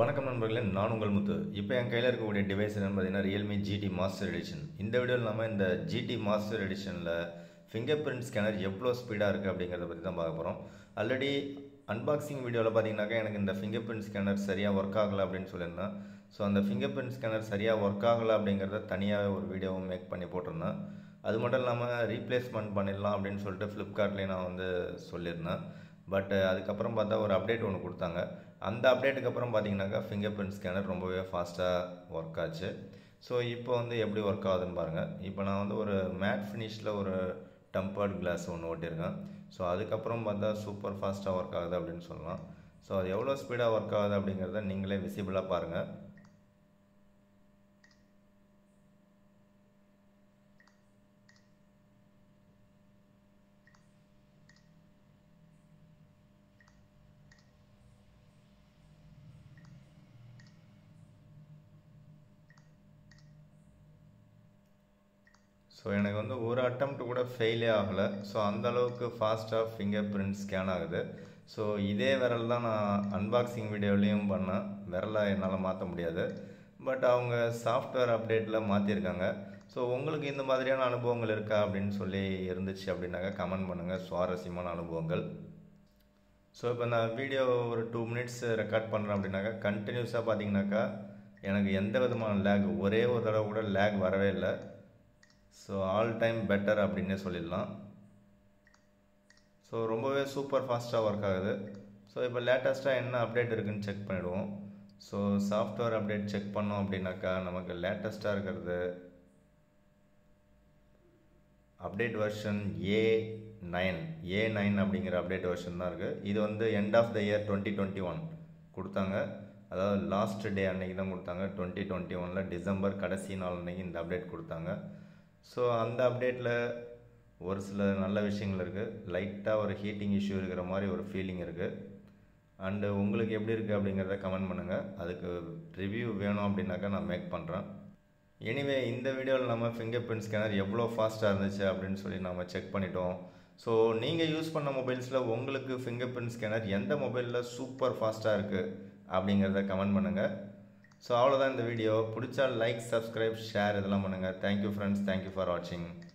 வணக்கம் நண்பர்களே நான் உங்கள் முத்து இப்போ என் கையில் இருக்கக்கூடிய டிவைஸ் என்னன்னு பார்த்தீங்கன்னா ரியல்மி ஜிடி மாஸ்டர் எடிஷன் இந்த வீடியோவில் நம்ம இந்த ஜிடி மாஸ்டர் எடிஷனில் ஃபிங்கர் பிரிண்ட் ஸ்கேனர் எவ்வளோ ஸ்பீடாக இருக்குது அப்படிங்கிறத பற்றி தான் பார்க்க போகிறோம் ஆல்ரெடி அன்பாக்சிங் வீடியோவில் பார்த்தீங்கன்னாக்கா எனக்கு இந்த ஃபிங்கர் பிரிண்ட் ஸ்கேனர் சரியாக ஒர்க் ஆகலை அப்படின்னு சொல்லியிருந்தேன் ஸோ அந்த ஃபிங்கர் பிரிண்ட் ஸ்கேனர் சரியாக ஒர்க் ஆகலை அப்படிங்கிறத தனியாக ஒரு வீடியோவும் மேக் பண்ணி போட்டிருந்தேன் அது மட்டும் இல்லாமல் ரீப்ளேஸ்மெண்ட் பண்ணிடலாம் அப்படின்னு சொல்லிட்டு ஃப்ளிப்கார்ட்லேயே நான் வந்து சொல்லியிருந்தேன் பட் அதுக்கப்புறம் பார்த்தா ஒரு அப்டேட் ஒன்று கொடுத்தாங்க அந்த அப்டேட்டுக்கு அப்புறம் பார்த்தீங்கன்னாக்கா ஃபிங்கர் பிரிண்ட் ஸ்கேனர் ரொம்பவே ஃபாஸ்ட்டாக ஒர்க் ஆச்சு ஸோ இப்போ வந்து எப்படி ஒர்க் ஆகுதுன்னு பாருங்கள் இப்போ நான் வந்து ஒரு மேட் ஃபினிஷில் ஒரு டம்பர்ட் கிளாஸ் ஒன்று ஓட்டியிருக்கேன் ஸோ அதுக்கப்புறம் பார்த்தா சூப்பர் ஃபாஸ்ட்டாக ஒர்க் ஆகுது அப்படின்னு சொல்லலாம் ஸோ அது எவ்வளோ ஸ்பீடாக ஒர்க் ஆகுது அப்படிங்கிறத நீங்களே விசிபிளாக பாருங்கள் ஸோ எனக்கு வந்து ஒரு அட்டம்ப்ட் கூட ஃபெயிலே ஆகலை ஸோ அந்த அளவுக்கு ஃபாஸ்ட்டாக ஃபிங்கர் பிரிண்ட் ஸ்கேன் ஆகுது ஸோ இதே விரல் தான் நான் அன்பாக்சிங் வீடியோலையும் பண்ணேன் விரலை என்னால் மாற்ற முடியாது பட் அவங்க சாஃப்ட்வேர் அப்டேட்டில் மாற்றிருக்காங்க ஸோ உங்களுக்கு இந்த மாதிரியான அனுபவங்கள் இருக்கா அப்படின்னு சொல்லி இருந்துச்சு அப்படின்னாக்கா கமெண்ட் பண்ணுங்கள் சுவாரஸ்யமான அனுபவங்கள் ஸோ இப்போ நான் வீடியோ ஒரு டூ மினிட்ஸ் ரெக்கார்ட் பண்ணுறேன் அப்படின்னாக்கா கண்டினியூஸாக பார்த்தீங்கன்னாக்கா எனக்கு எந்த விதமான லேக் ஒரே ஒரு தடவை கூட லேக் வரவே இல்லை ஸோ ஆல் டைம் பெட்டர் அப்படின்னே சொல்லிடலாம் ஸோ ரொம்பவே சூப்பர் ஃபாஸ்ட்டாக ஒர்க் ஆகுது ஸோ இப்போ லேட்டஸ்ட்டாக என்ன அப்டேட் இருக்குதுன்னு செக் பண்ணிவிடுவோம் ஸோ சாஃப்ட்வேர் அப்டேட் செக் பண்ணோம் அப்படின்னாக்கா நமக்கு லேட்டஸ்ட்டாக இருக்கிறது update version A nine A nine அப்படிங்கிற அப்டேட் வெர்ஷன் தான் இருக்குது இது வந்து end of the year twenty twenty one கொடுத்தாங்க அதாவது லாஸ்ட் டே அன்னைக்கு தான் கொடுத்தாங்க டுவெண்ட்டி டுவெண்ட்டி ஒனில் டிசம்பர் கடைசி நாள் அன்னைக்கு இந்த அப்டேட் கொடுத்தாங்க ஸோ அந்த அப்டேட்டில் ஒரு சில நல்ல விஷயங்கள் இருக்குது லைட்டாக ஒரு ஹீட்டிங் இஷ்யூ இருக்கிற மாதிரி ஒரு ஃபீலிங் இருக்குது அண்டு உங்களுக்கு எப்படி இருக்குது அப்படிங்கிறத கமெண்ட் பண்ணுங்கள் அதுக்கு ரிவ்யூ வேணும் அப்படின்னாக்கா நான் மேக் பண்ணுறேன் எனிவே இந்த வீடியோவில் நம்ம ஃபிங்கர் பிரிண்ட் ஸ்கேனர் எவ்வளோ ஃபாஸ்ட்டாக இருந்துச்சு அப்படின்னு சொல்லி நம்ம செக் பண்ணிட்டோம் ஸோ நீங்கள் யூஸ் பண்ண மொபைல்ஸில் உங்களுக்கு ஃபிங்கர் பிரிண்ட் ஸ்கேனர் எந்த மொபைலில் சூப்பர் ஃபாஸ்ட்டாக இருக்குது அப்படிங்கிறத கமெண்ட் பண்ணுங்கள் ஸோ அவ்வளோதான் இந்த வீடியோ பிடிச்சா லைக் சப்ஸ்கிரைப் ஷேர் இதெல்லாம் பண்ணுங்கள் தேங்க்யூ ஃப்ரெண்ட்ஸ் தேங்க்யூ ஃபார் வாட்சிங்